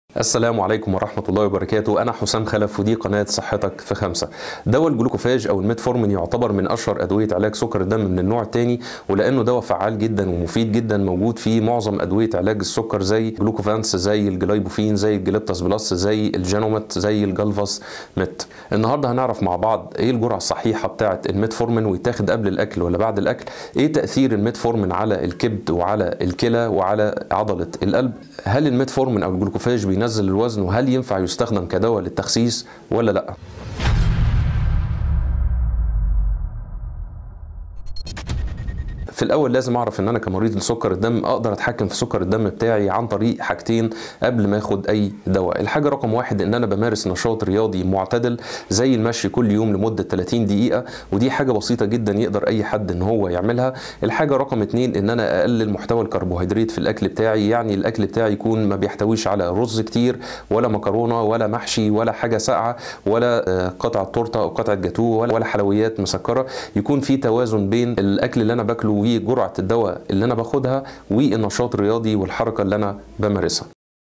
السلام عليكم ورحمة الله وبركاته أنا حسام خلف ودي قناة صحتك في خمسة دواء الجلوكوفاج أو الميتفورمين يعتبر من أشهر أدوية علاج سكر الدم من النوع الثاني ولأنه دواء فعال جدا ومفيد جدا موجود في معظم أدوية علاج السكر زي جلوكوفانس زي الجلايبوفين زي الجليبتاس بلس زي الجانومت زي الجلفاس مت النهاردة هنعرف مع بعض إيه الجرعة الصحيحة بتاعة الميتفورمين ويتاخد قبل الأكل ولا بعد الأكل إيه تأثير الميتفورمين على الكبد وعلى الكلى وعلى عضلة القلب هل الميتفورمين أو الجلوكوفاج بينزل الوزن وهل ينفع يستخدم كدواء للتخسيس ولا لا في الاول لازم اعرف ان انا كمريض لسكر الدم اقدر اتحكم في سكر الدم بتاعي عن طريق حاجتين قبل ما اخد اي دواء الحاجه رقم واحد ان انا بمارس نشاط رياضي معتدل زي المشي كل يوم لمده 30 دقيقه ودي حاجه بسيطه جدا يقدر اي حد ان هو يعملها الحاجه رقم اتنين ان انا اقلل محتوى الكربوهيدرات في الاكل بتاعي يعني الاكل بتاعي يكون ما بيحتويش على رز كتير ولا مكرونه ولا محشي ولا حاجه ساقعه ولا قطعه تورته او قطعه جاتوه ولا حلويات مسكره يكون في توازن بين الاكل اللي انا باكله وجرعه الدواء اللي انا باخدها والنشاط الرياضي والحركه اللي انا بمارسها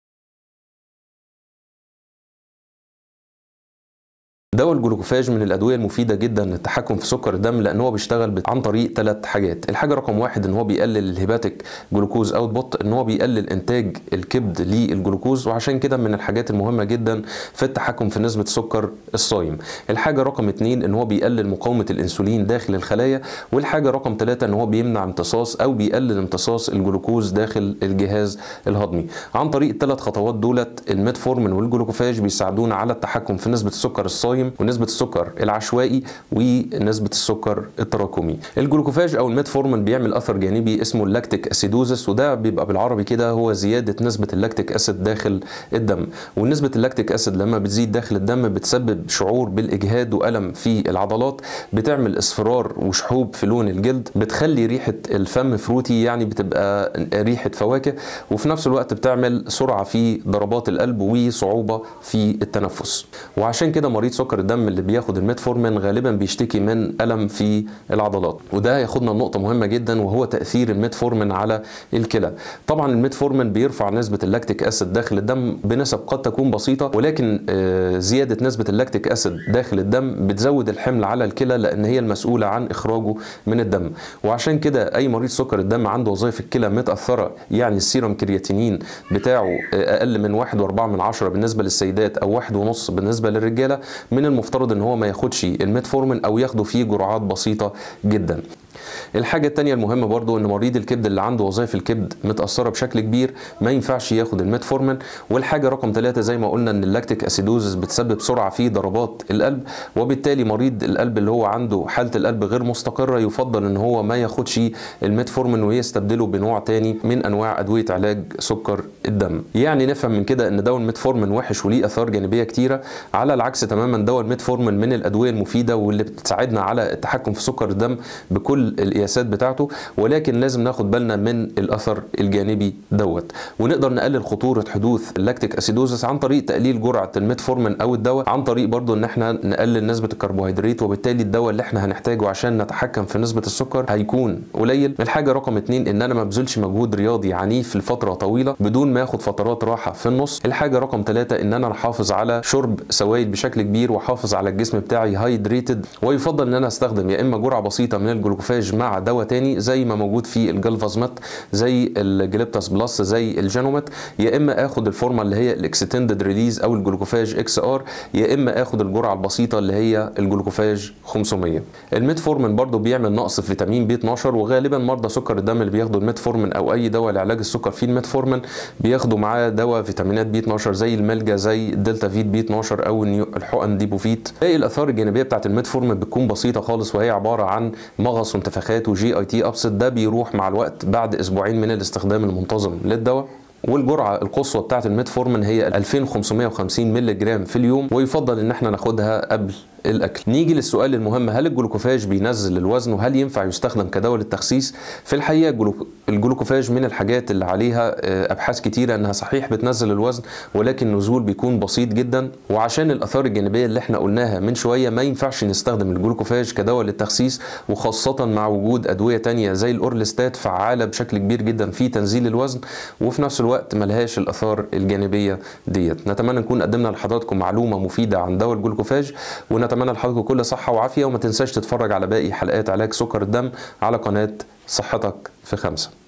دواء الجلوكوفاج من الادويه المفيده جدا للتحكم في سكر الدم لان هو بيشتغل عن طريق ثلاث حاجات الحاجه رقم واحد ان هو بيقلل الهيباتيك جلوكوز اوتبوت ان هو بيقلل انتاج الكبد للجلوكوز وعشان كده من الحاجات المهمه جدا في التحكم في نسبه السكر الصايم الحاجه رقم اتنين ان هو بيقلل مقاومه الانسولين داخل الخلايا والحاجه رقم ثلاثة ان هو بيمنع امتصاص او بيقلل امتصاص الجلوكوز داخل الجهاز الهضمي عن طريق الثلاث خطوات دولت الميتفورمين والجلوكوفاج بيساعدونا على التحكم في نسبه السكر الصايم ونسبه السكر العشوائي ونسبه السكر التراكمي الجلوكوفاج او الميتفورمين بيعمل اثر جانبي اسمه اللاكتيك اسيدوزس وده بيبقى بالعربي كده هو زياده نسبه اللاكتيك اسيد داخل الدم ونسبه اللاكتيك اسيد لما بتزيد داخل الدم بتسبب شعور بالاجهاد والم في العضلات بتعمل اصفرار وشحوب في لون الجلد بتخلي ريحه الفم فروتي يعني بتبقى ريحه فواكه وفي نفس الوقت بتعمل سرعه في ضربات القلب وصعوبه في التنفس وعشان كده مريض سكر الدم اللي بياخد الميتفورمين غالبا بيشتكي من الم في العضلات وده ياخدنا لنقطه مهمه جدا وهو تاثير الميتفورمين على الكلى طبعا الميتفورمين بيرفع نسبه اللاكتيك اسيد داخل الدم بنسب قد تكون بسيطه ولكن زياده نسبه اللاكتيك اسيد داخل الدم بتزود الحمل على الكلى لان هي المسؤوله عن اخراجه من الدم وعشان كده اي مريض سكر الدم عنده وظائف الكلى متاثره يعني السيرم كرياتينين بتاعه اقل من 1.4 من عشرة بالنسبه للسيدات او 1.5 بالنسبه للرجاله من المفترض ان هو ما ياخدش الميتفورمين او ياخده فيه جرعات بسيطه جدا الحاجة التانية المهمة برضو ان مريض الكبد اللي عنده وظائف الكبد متأثرة بشكل كبير ما ينفعش ياخد الميتفورمين والحاجة رقم ثلاثة زي ما قلنا ان اللاكتيك اسيدوزس بتسبب سرعة في ضربات القلب وبالتالي مريض القلب اللي هو عنده حالة القلب غير مستقرة يفضل ان هو ما ياخدش الميتفورمين ويستبدله بنوع تاني من انواع ادوية علاج سكر الدم يعني نفهم من كده ان دواء الميتفورمين وحش وليه اثار جانبية كتيرة على العكس تماما دواء الميتفورمين من الادوية المفيدة واللي بتساعدنا على التحكم في سكر الدم بكل القياسات بتاعته ولكن لازم ناخد بالنا من الاثر الجانبي دوت ونقدر نقلل خطوره حدوث اللاكتيك اسيدوزس عن طريق تقليل جرعه الميتفورمين او الدواء عن طريق برضو ان احنا نقلل نسبه الكربوهيدرات وبالتالي الدواء اللي احنا هنحتاجه عشان نتحكم في نسبه السكر هيكون قليل الحاجه رقم اتنين ان انا ما بذلش مجهود رياضي عنيف لفتره طويله بدون ما اخد فترات راحه في النص الحاجه رقم ثلاثة ان انا احافظ على شرب سوائل بشكل كبير واحافظ على الجسم بتاعي هايدريتد ويفضل ان انا استخدم يا اما جرعه بسيطه من الجلوكوفاج مع دواء تاني زي ما موجود في الجلفازمات زي الجليبتاس بلس زي الجانومات يا اما اخد الفورمه اللي هي الاكستندد ريليز او الجلوكوفاج اكس ار يا اما اخد الجرعه البسيطه اللي هي الجلوكوفاج 500 الميتفورمين برضو بيعمل نقص في فيتامين بي 12 وغالبا مرضى سكر الدم اللي بياخدوا الميتفورمين او اي دواء لعلاج السكر فيه الميتفورمين بياخدوا معاه دواء فيتامينات بي 12 زي الملجا زي الدلتا فيت بي 12 او الحقن ديبوفيت باقي الاثار الجانبيه بتاعت الميتفورمين بتكون بسيطه خالص وهي عباره عن مغص وانتفاخات وجي اي تي ابسط ده بيروح مع الوقت بعد اسبوعين من الاستخدام المنتظم للدواء والجرعه القصوى بتاعه الميتفورمين هي 2550 مللي جرام في اليوم ويفضل ان احنا ناخدها قبل الاكل نيجي للسؤال المهم هل الجلوكوفاج بينزل الوزن وهل ينفع يستخدم كدواء للتخسيس في الحقيقه الجلوكوفاج من الحاجات اللي عليها ابحاث كتيره انها صحيح بتنزل الوزن ولكن النزول بيكون بسيط جدا وعشان الاثار الجانبيه اللي احنا قلناها من شويه ما ينفعش نستخدم الجلوكوفاج كدواء للتخسيس وخاصه مع وجود ادويه تانية زي الاورلستات فعاله بشكل كبير جدا في تنزيل الوزن وفي نفس الوقت الوقت ملهاش الاثار الجانبيه ديت نتمنى نكون قدمنا لحضراتكم معلومه مفيده عن دواء الجلوكوفاج ونتمنى لحضراتكم كل صحه وعافيه وما تنساش تتفرج على باقي حلقات علاج سكر الدم على قناه صحتك في خمسه